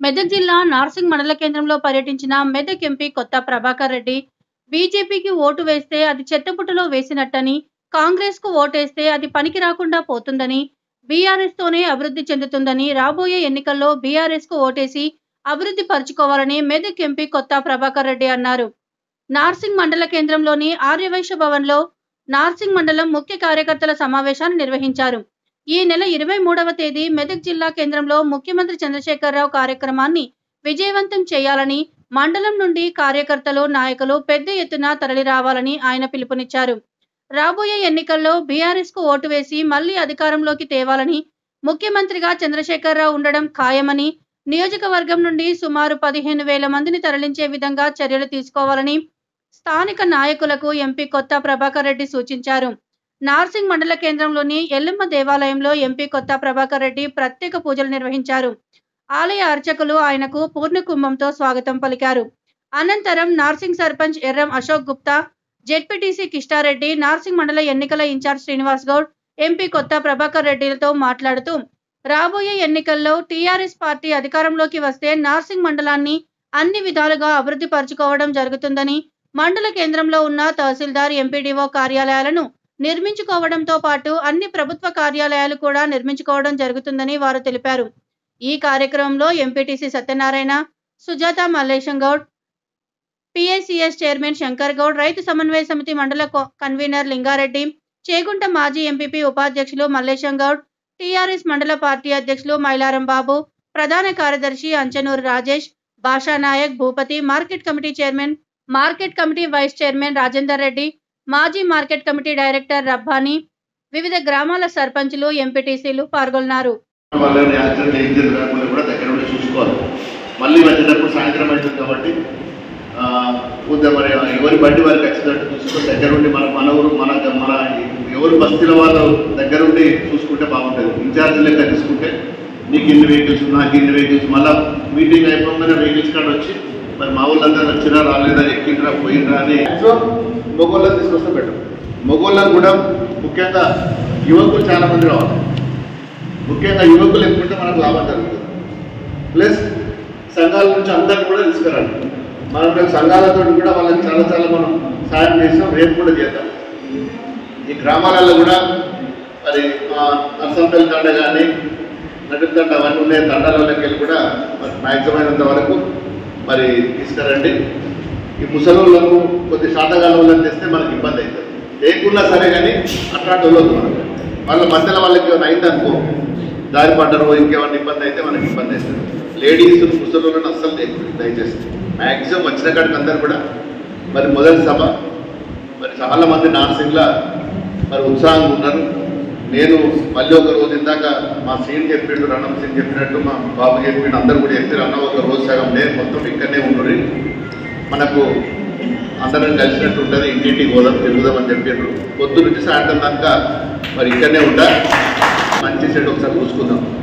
మెదక్ జిల్లా నార్సింగ్ మండల కేంద్రంలో పర్యటించిన మెదక్ ఎంపీ కొత్త ప్రభాకర్ రెడ్డి బీజేపీకి ఓటు వేస్తే అది చెత్తపుట్టలో వేసినట్టని కాంగ్రెస్ కు ఓటేస్తే అది పనికి రాకుండా పోతుందని బీఆర్ఎస్ తోనే అభివృద్ధి చెందుతుందని రాబోయే ఎన్నికల్లో బీఆర్ఎస్ కు ఓటేసి అభివృద్ధి పరుచుకోవాలని మెదక్ ఎంపీ కొత్త ప్రభాకర్ రెడ్డి అన్నారు నార్సింగ్ మండల కేంద్రంలోని ఆర్యవైశ్య భవన్లో నార్సింగ్ మండలం ముఖ్య కార్యకర్తల సమావేశాన్ని నిర్వహించారు ఈ నెల ఇరవై మూడవ తేదీ మెదక్ జిల్లా కేంద్రంలో ముఖ్యమంత్రి చంద్రశేఖరరావు కార్యక్రమాన్ని విజయవంతం చేయాలని మండలం నుండి కార్యకర్తలు నాయకులు పెద్ద ఎత్తున తరలి రావాలని ఆయన పిలుపునిచ్చారు రాబోయే ఎన్నికల్లో బీఆర్ఎస్ కు ఓటు వేసి మళ్లీ అధికారంలోకి తేవాలని ముఖ్యమంత్రిగా చంద్రశేఖరరావు ఉండడం ఖాయమని నియోజకవర్గం నుండి సుమారు పదిహేను వేల మందిని తరలించే విధంగా చర్యలు తీసుకోవాలని స్థానిక నాయకులకు ఎంపీ కొత్త ప్రభాకర్ రెడ్డి సూచించారు నార్సింగ్ మండల కేంద్రంలోని ఎల్లమ్మ దేవాలయంలో ఎంపీ కొత్త ప్రభాకర్ రెడ్డి ప్రత్యేక పూజలు నిర్వహించారు ఆలయ అర్చకులు ఆయనకు పూర్ణ కుంభంతో స్వాగతం పలికారు అనంతరం నార్సింగ్ సర్పంచ్ ఎర్రం అశోక్ గుప్తా జెడ్పీటీసీ కిష్టారెడ్డి నార్సింగ్ మండల ఎన్నికల ఇన్ఛార్జ్ శ్రీనివాస్ గౌడ్ ఎంపీ కొత్త ప్రభాకర్ రెడ్డిలతో మాట్లాడుతూ రాబోయే ఎన్నికల్లో టీఆర్ఎస్ పార్టీ అధికారంలోకి వస్తే నార్సింగ్ మండలాన్ని అన్ని విధాలుగా అభివృద్ధి పరుచుకోవడం జరుగుతుందని మండల కేంద్రంలో ఉన్న తహసీల్దార్ ఎంపీడీఓ కార్యాలయాలను నిర్మించుకోవడంతో పాటు అన్ని ప్రభుత్వ కార్యాలయాలు కూడా నిర్మించుకోవడం జరుగుతుందని వారు తెలిపారు ఈ కార్యక్రమంలో MPTC Satyanarayana Sujatha Mallesham Goud PSCS chairman Shankar Goud రైతు సమన్వయ సమితి మండల కో- కన్వీనర్ లింగారెడ్డి చేగుంట మాజీ ఎంపీపీ ఉపాధ్యక్షులు మల్లేశం గౌడ్ టీఆర్ఎస్ మండల పార్టీ అధ్యక్షులు మైలారం బాబు ప్రధాన కార్యదర్శి Anchanur Rajesh Bhasha Naik Bhupathi market committee chairman market committee vice chairman Rajender Reddy మాజీ మార్కెట్ కమిటీ డైరెక్టర్ రబ్బానీ వివిధ గ్రామాల సర్పంచులు ఎంపీటీసీలు పాల్గొన్నారు వాళ్ళని యాక్సిడెంట్ ఏం జరగకుండా కూడా దగ్గర ఉండి చూసుకోవాలి మళ్ళీ వచ్చేటప్పుడు సాయంత్రం అవుతుంది కాబట్టి ఆ, కొద్దిగా మరి ఎవరి బండి వారికి వచ్చినట్టు చూసుకొని దగ్గర ఉండి మన మన ఊరు మన మన ఎవరు బస్తీల వాళ్ళు దగ్గర ఉండి చూసుకుంటే బాగుంటుంది ఇన్ఛార్జ్ లెక్క తీసుకుంటే నీకు ఇన్ని వెహికల్స్ నాకు ఇన్ని వెహికల్స్ మళ్ళీ మీటింగ్ అయిపోగానే వెహికల్స్ కాడ వచ్చి మరి మా వాళ్ళందరూ వచ్చినా రాలేదా ఎక్కిండ్రా పోయిండ్రా అని సో మగోళ్ళని తీసుకొస్తే బెటర్ మగోళ్ళని కూడా ముఖ్యంగా యువకులు చాలా మంది రావాలి ముఖ్యంగా యువకులు ఎక్కుంటే మనకు లాభం జరుగుతుంది ప్లస్ సంఘాల నుంచి అందరిని కూడా తీసుకురండి మనం రేపు సంఘాలతో కూడా వాళ్ళకి చాలా చాలా మనం సాయం చేసాం రేపు కూడా చేద్దాం ఈ గ్రామాలలో కూడా మరి నర్సంపల్లి తండ కానీ నటుల తండ అవన్నీ ఉన్నాయి తండాలలోకి వెళ్ళి కూడా మరి మ్యాక్సిమైనంత వరకు మరి తీసుకురండి ఈ ముసలోళ్ళను కొద్ది శాతగాల వాళ్ళని తెస్తే మనకి ఇబ్బంది అవుతుంది లేకున్నా సరే కానీ అట్లాంటి వాళ్ళొద్దు మనకు వాళ్ళ మధ్యలో వాళ్ళకి ఏమైనా అయిందనుకో దారి పడ్డరు ఇంకేమైనా ఇబ్బంది అయితే మనకి ఇబ్బంది అవుతుంది లేడీస్ ముసలోళ్ళని అస్సలు లేకుండా దయచేసి మ్యాక్సిమం వచ్చిన కాడికి అందరు కూడా మరి మొదటి సభ మరి చాలా మంది నార్సింగ్లా మరి ఉత్సాహంగా ఉన్నారు నేను మళ్ళీ ఒక రోజు ఇందాక మా సీన్ చెప్పిండు రణం సింగ్ చెప్పినట్టు మా బాబు చెప్పిండు అందరు కూడా చెప్పారు అన్న ఒక రోజు సగం నేను మొత్తం ఇక్కడనే ఉండుర్రి మనకు అందరం కలిసినట్టు ఉంటుంది ఇంటింటికి పోదాం తిరుగుదామని చెప్పిండ్రు పొద్దు నుంచి సాయంత్రం దాకా మరి ఇక్కడనే ఉంటా మంచి సెట్ ఒకసారి చూసుకుందాం